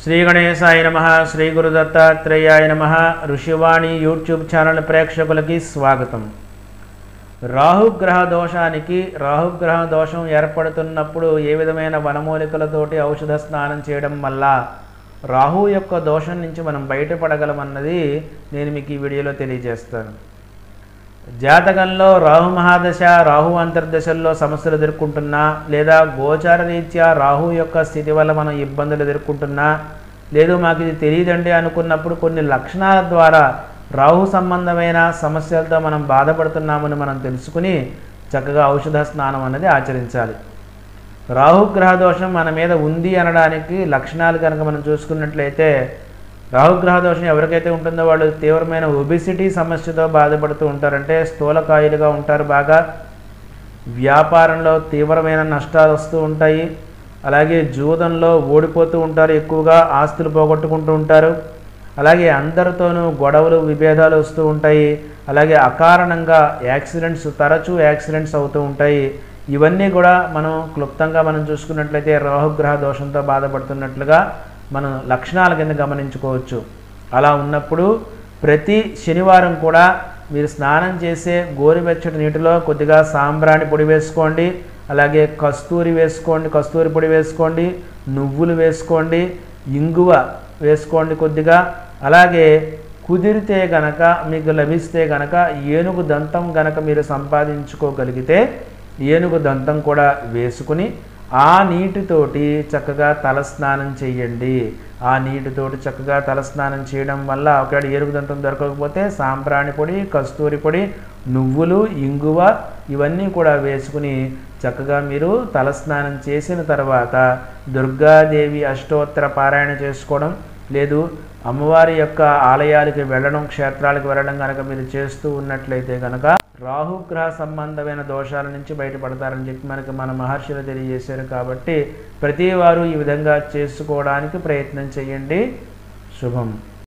శ్రీ గణేశాయ నమ శ్రీ గురు దత్తాత్రేయాయ నమ ఋషివాణి యూట్యూబ్ ఛానల్ ప్రేక్షకులకి స్వాగతం రాహుగ్రహ దోషానికి రాహుగ్రహ దోషం ఏర్పడుతున్నప్పుడు ఏ విధమైన వనమూలికలతోటి ఔషధ స్నానం చేయడం వల్ల రాహు యొక్క దోషం నుంచి మనం బయటపడగలమన్నది నేను మీకు ఈ వీడియోలో తెలియజేస్తాను జాతకంలో రాహు మహాదశ రాహు అంతర్దశల్లో సమస్యలు ఎదుర్కొంటున్నా లేదా గోచార రీత్యా రాహు యొక్క స్థితి వల్ల మనం ఇబ్బందులు ఎదుర్కొంటున్నా లేదు మాకు ఇది తెలియదండి అనుకున్నప్పుడు కొన్ని లక్షణాల ద్వారా రాహు సంబంధమైన సమస్యలతో మనం బాధపడుతున్నామని మనం తెలుసుకుని చక్కగా ఔషధ స్నానం అనేది ఆచరించాలి రాహుగ్రహ దోషం మన మీద ఉంది అనడానికి లక్షణాలు కనుక మనం చూసుకున్నట్లయితే రాహుగ్రహ దోషం ఎవరికైతే ఉంటుందో వాళ్ళు తీవ్రమైన ఒబిసిటీ సమస్యతో బాధపడుతూ ఉంటారంటే స్థూలకాయులుగా ఉంటారు బాగా వ్యాపారంలో తీవ్రమైన నష్టాలు వస్తూ ఉంటాయి అలాగే జూదంలో ఓడిపోతూ ఉంటారు ఎక్కువగా ఆస్తులు పోగొట్టుకుంటూ ఉంటారు అలాగే అందరితోనూ గొడవలు విభేదాలు వస్తూ ఉంటాయి అలాగే అకారణంగా యాక్సిడెంట్స్ తరచూ యాక్సిడెంట్స్ అవుతూ ఉంటాయి ఇవన్నీ కూడా మనం క్లుప్తంగా మనం చూసుకున్నట్లయితే రాహుగ్రహ దోషంతో బాధపడుతున్నట్లుగా మనం లక్షణాల కింద గమనించుకోవచ్చు అలా ఉన్నప్పుడు ప్రతి శనివారం కూడా మీరు స్నానం చేసే గోరువెచ్చటి నీటిలో కొద్దిగా సాంబ్రాణి పొడి వేసుకోండి అలాగే కస్తూరి వేసుకోండి కస్తూరి పొడి వేసుకోండి నువ్వులు వేసుకోండి ఇంగువ వేసుకోండి కొద్దిగా అలాగే కుదిరితే గనక మీకు లభిస్తే గనక ఏనుగు దంతం గనక మీరు సంపాదించుకోగలిగితే ఏనుగు దంతం కూడా వేసుకుని ఆ నీటితోటి చక్కగా తలస్నానం చేయండి ఆ నీటితోటి చక్కగా తలస్నానం చేయడం వల్ల ఒకవేళ ఏనుగు దంతం దొరకకపోతే సాంబ్రాణి పొడి కస్తూరి పొడి నువ్వులు ఇంగువ ఇవన్నీ కూడా వేసుకుని చక్కగా మీరు తలస్నానం చేసిన తర్వాత దుర్గాదేవి అష్టోత్తర పారాయణ చేసుకోవడం లేదు అమ్మవారి యొక్క ఆలయాలకి వెళ్ళడం క్షేత్రాలకు వెళ్ళడం కనుక మీరు చేస్తూ ఉన్నట్లయితే కనుక రాహుగ్రహ సంబంధమైన దోషాల నుంచి బయటపడతారని చెప్పి మనకి మన మహర్షులు తెలియజేశారు కాబట్టి ప్రతి వారు ఈ విధంగా చేసుకోవడానికి ప్రయత్నం చేయండి శుభం